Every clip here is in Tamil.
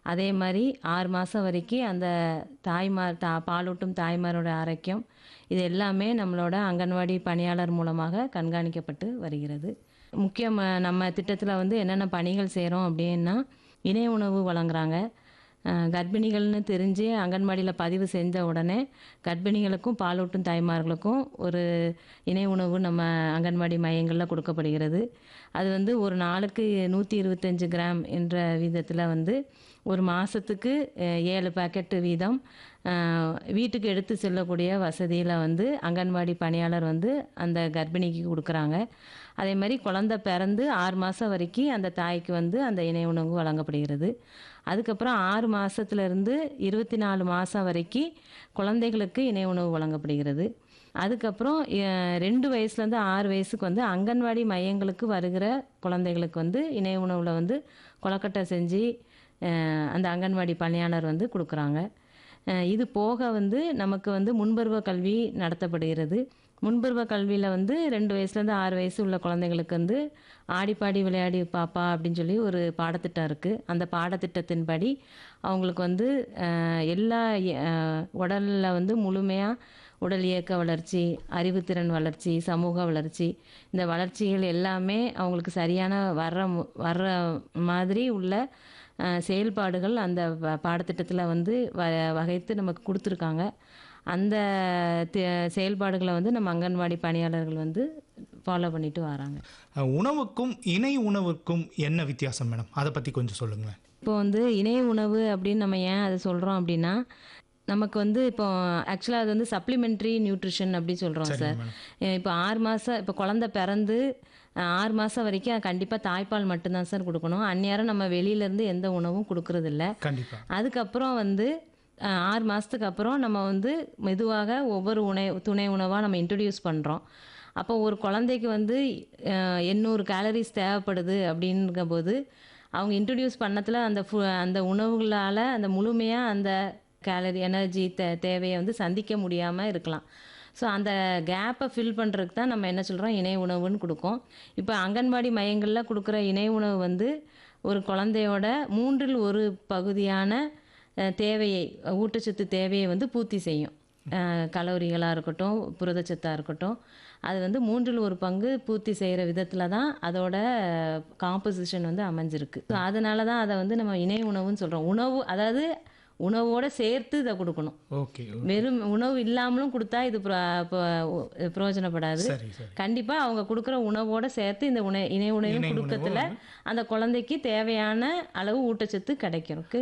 அதே மாதிரி ஆறு மாதம் வரைக்கும் அந்த தாய்மார் தா பாலூட்டும் தாய்மாரோட ஆரோக்கியம் இது எல்லாமே நம்மளோட அங்கன்வாடி பணியாளர் மூலமாக கண்காணிக்கப்பட்டு வருகிறது முக்கியம் நம்ம திட்டத்தில் வந்து என்னென்ன பணிகள் செய்கிறோம் அப்படின்னா இணை உணவு வழங்குறாங்க அஹ் கர்ப்பிணிகள்னு தெரிஞ்சு அங்கன்வாடியில் பதிவு செஞ்ச உடனே கர்ப்பிணிகளுக்கும் பாலூட்டும் தாய்மார்களுக்கும் ஒரு இணை உணவு நம்ம அங்கன்வாடி மையங்களில் கொடுக்கப்படுகிறது அது வந்து ஒரு நாளுக்கு நூற்றி இருபத்தஞ்சு கிராம் என்ற வீதத்தில் வந்து ஒரு மாதத்துக்கு ஏழு பாக்கெட்டு வீதம் அஹ், வீட்டுக்கு எடுத்து செல்லக்கூடிய வசதியில் வந்து அங்கன்வாடி பணியாளர் வந்து அந்த கர்ப்பிணிக்கு கொடுக்குறாங்க அதே மாதிரி குழந்த பிறந்து ஆறு மாதம் வரைக்கும் அந்த தாய்க்கு வந்து அந்த இணை உணவு வழங்கப்படுகிறது அதுக்கப்புறம் ஆறு மாதத்துலேருந்து இருபத்தி நாலு மாதம் வரைக்கும் குழந்தைகளுக்கு இணை உணவு வழங்கப்படுகிறது அதுக்கப்புறம் அஹ், ரெண்டு வயசுலேருந்து ஆறு வயசுக்கு வந்து அங்கன்வாடி மையங்களுக்கு வருகிற குழந்தைகளுக்கு வந்து இணை உணவில் வந்து கொலக்கட்டை செஞ்சு அஹ், அந்த அங்கன்வாடி பணியாளர் வந்து கொடுக்குறாங்க அஹ், இது போக வந்து நமக்கு வந்து முன்பருவ கல்வி நடத்தப்படுகிறது முன்பருவ கல்வியில் வந்து ரெண்டு வயசுலேருந்து ஆறு வயசு உள்ள குழந்தைங்களுக்கு வந்து ஆடிப்பாடி விளையாடி பாப்பா அப்படின்னு சொல்லி ஒரு பாடத்திட்டம் இருக்குது அந்த பாடத்திட்டத்தின்படி அவங்களுக்கு வந்து அஹ், எல்லா உடலில் வந்து முழுமையாக உடல் இயக்க வளர்ச்சி அறிவுத்திறன் வளர்ச்சி சமூக வளர்ச்சி இந்த வளர்ச்சிகள் எல்லாமே அவங்களுக்கு சரியான வர்ற மு- வர்ற மாதிரி உள்ள அஹ், செயல்பாடுகள் அந்த ப- பாடத்திட்டத்தில் வந்து வ வகைத்து நமக்கு கொடுத்துருக்காங்க அந்த தி- செயல்பாடுகளை வந்து நம்ம அங்கன்வாடி பணியாளர்கள் வந்து ஃபாலோ பண்ணிட்டு வராங்க அஹ், உணவுக்கும் இணை உணவுக்கும் என்ன வித்தியாசம் மேடம் அதை பற்றி கொஞ்சம் சொல்லுங்களேன் இப்போ வந்து இணைய உணவு அப்படின்னு நம்ம ஏன் அதை சொல்கிறோம் அப்படின்னா நமக்கு வந்து இப்போ ஆக்சுவலாக அது வந்து சப்ளிமெண்ட்ரி நியூட்ரிஷன் அப்படி சொல்கிறோம் சரிங்க சார் மேடம் இப்போ ஆறு மாதம் இப்போ குழந்த பிறந்து அஹ், ஆறு மாதம் வரைக்கும் கண்டிப்பாக தாய்ப்பால் மட்டும்தான் சார் கொடுக்கணும் அந்நேரம் நம்ம வெளியிலேருந்து எந்த உணவும் கொடுக்கறதில்ல கண்டிப்பாக அதுக்கப்புறம் வந்து அஹ், ஆறு மாதத்துக்கு அப்புறம் நம்ம வந்து மெதுவாக ஒவ்வொரு உணை துணை உணவாக நம்ம இன்ட்ரடியூஸ் பண்ணுறோம் அப்போ ஒரு குழந்தைக்கு வந்து அஹ், எண்ணூறு கேலரிஸ் தேவைப்படுது அப்படிங்கும்போது அவங்க இன்ட்ரடியூஸ் பண்ணத்தில் அந்த ஃபு அந்த உணவுகளால் அந்த முழுமையாக அந்த கேலரி எனர்ஜி தே தேவையை வந்து சந்திக்க முடியாமல் இருக்கலாம் ஸோ அந்த கேப்பை ஃபில் பண்ணுறதுக்கு தான் நம்ம என்ன சொல்கிறோம் இணை உணவுன்னு கொடுக்கோம் இப்போ அங்கன்வாடி மையங்களில் கொடுக்குற இணை உணவு வந்து ஒரு குழந்தையோட மூன்றில் ஒரு பகுதியான அஹ், தேவையை ஊட்டச்சத்து தேவையை வந்து பூர்த்தி செய்யும் கலோரிகளாக இருக்கட்டும் புரதச்சத்தாக இருக்கட்டும் அது வந்து மூன்றில் ஒரு பங்கு பூர்த்தி செய்கிற விதத்தில் தான் அதோட காம்போசிஷன் வந்து அமைஞ்சிருக்கு ஸோ அதனால தான் அதை வந்து நம்ம இணை உணவுன்னு சொல்கிறோம் உணவு அதாவது உணவோட சேர்த்து இதை கொடுக்கணும் ஓகே வெறும் உணவு இல்லாமலும் கொடுத்தா இது பிர- ப- பிரயோஜனப்படாது சரி சரி கண்டிப்பாக அவங்க கொடுக்குற உணவோட சேர்த்து இந்த உணை இணை உணவும் இணை கொடுக்கறதுல அந்த குழந்தைக்கு தேவையான அளவு ஊட்டச்சத்து கிடைக்கிறதுக்கு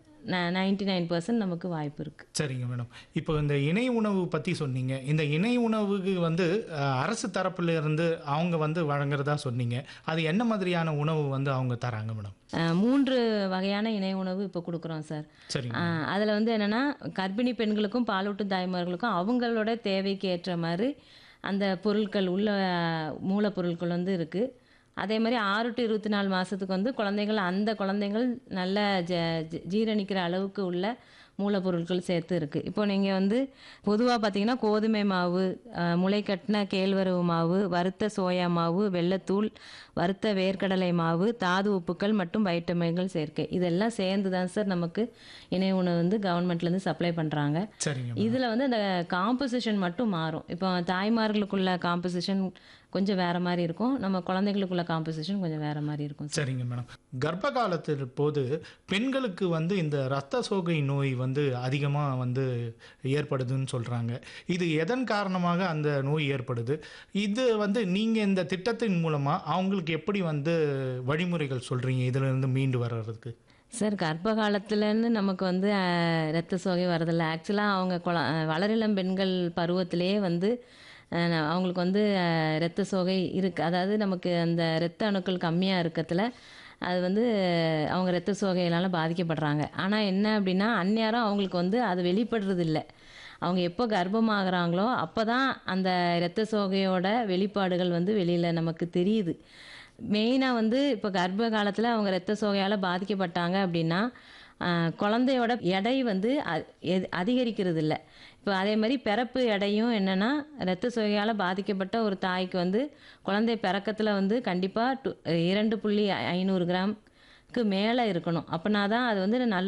நைன்டி நைன் பர்சன்ட் நமக்கு வாய்ப்பு இருக்குது சரிங்க மேடம் இப்போ இந்த இணை உணவு பற்றி சொன்னீங்க இந்த இணை உணவுக்கு வந்து அஹ், அரசு தரப்புல இருந்து அவங்க வந்து வழங்குறதா சொன்னீங்க அது என்ன மாதிரியான உணவு வந்து அவங்க தராங்க மேடம் மூன்று வகையான இணை உணவு இப்போ கொடுக்குறோம் சார் சரிங்க அதில் வந்து என்னென்னா கர்ப்பிணி பெண்களுக்கும் பாலூட்டும் தாய்மார்களுக்கும் அவங்களோட தேவைக்கு ஏற்ற மாதிரி அந்த பொருட்கள் உள்ள அஹ், மூலப்பொருட்கள் வந்து இருக்குது அதே மாதிரி ஆறு டு இருபத்தி நாலு மாதத்துக்கு வந்து குழந்தைகள் அந்த குழந்தைகள் நல்ல ஜ ஜ- ஜீரணிக்கிற அளவுக்கு உள்ள மூலப்பொருட்கள் சேர்த்து இருக்குது இப்போ நீங்கள் வந்து பொதுவாக பார்த்தீங்கன்னா கோதுமை மாவு அஹ், முளைக்கட்டின கேழ்வரகு மாவு வறுத்த சோயா மாவு வெள்ளத்தூள் வறுத்த வேர்க்கடலை மாவு தாது உப்புக்கள் மற்றும் வைட்டமின்கள் சேர்க்கை இதெல்லாம் சேர்ந்து தான் சார் நமக்கு இணை உணவு வந்து கவர்மெண்ட்லேருந்து சப்ளை பண்ணுறாங்க சரிங்க இதில் வந்து அந்த காம்போசிஷன் மட்டும் மாறும் இப்போ தாய்மார்களுக்குள்ள காம்போசிஷன் கொஞ்சம் வேறு மாதிரி இருக்கும் நம்ம குழந்தைகளுக்குள்ள காம்போசிஷன் கொஞ்சம் வேறு மாதிரி இருக்கும் சரிங்க மேடம் கர்ப்ப காலத்தில் போது பெண்களுக்கு வந்து இந்த இரத்த சோகை நோய் வந்து அதிகமாக வந்து ஏற்படுதுன்னு சொல்கிறாங்க இது எதன் காரணமாக அந்த நோய் ஏற்படுது இது வந்து நீங்கள் இந்த திட்டத்தின் மூலமாக அவங்களுக்கு எப்படி வந்து வழிமுறைகள் சொல்கிறீங்க இதிலிருந்து மீண்டு வர்றதுக்கு சார் கர்ப்ப காலத்துலன்னு நமக்கு வந்து அஹ், இரத்த சோகை வரதில்லை ஆக்சுவலாக அவங்க குழ அஹ், வளரிளம் பெண்கள் பருவத்திலேயே வந்து அஹ், ந- அவங்களுக்கு வந்து அஹ், இரத்த சோகை இருக்குது அதாவது நமக்கு அந்த இரத்த அணுக்கள் கம்மியாக இருக்கத்துல அது வந்து அஹ், அவங்க இரத்த சோகையினால் பாதிக்கப்படுறாங்க ஆனால் என்ன அப்படின்னா அந்நேரம் அவங்களுக்கு வந்து அது வெளிப்படுறது இல்லை அவங்க எப்போ கர்ப்பமாகறாங்களோ அப்போ தான் அந்த இரத்த சோகையோட வெளிப்பாடுகள் வந்து வெளியில் நமக்கு தெரியுது மெயினாக வந்து இப்போ கர்ப்ப காலத்தில் அவங்க இரத்த சோகையால் பாதிக்கப்பட்டாங்க அப்படின்னா ஆஹ், குழந்தையோட எடை வந்து அ- எது- அதிகரிக்கிறது இல்லை இப்போ அதே மாதிரி பிறப்பு எடையும் என்னென்னா இரத்த சோகையால் பாதிக்கப்பட்ட ஒரு தாய்க்கு வந்து குழந்தை பிறக்கத்தில் வந்து கண்டிப்பாக இரண்டு புள்ளி ஐநூறு கிராம்க்கு மேலே இருக்கணும் அப்படின்னா தான் அது வந்து நல்ல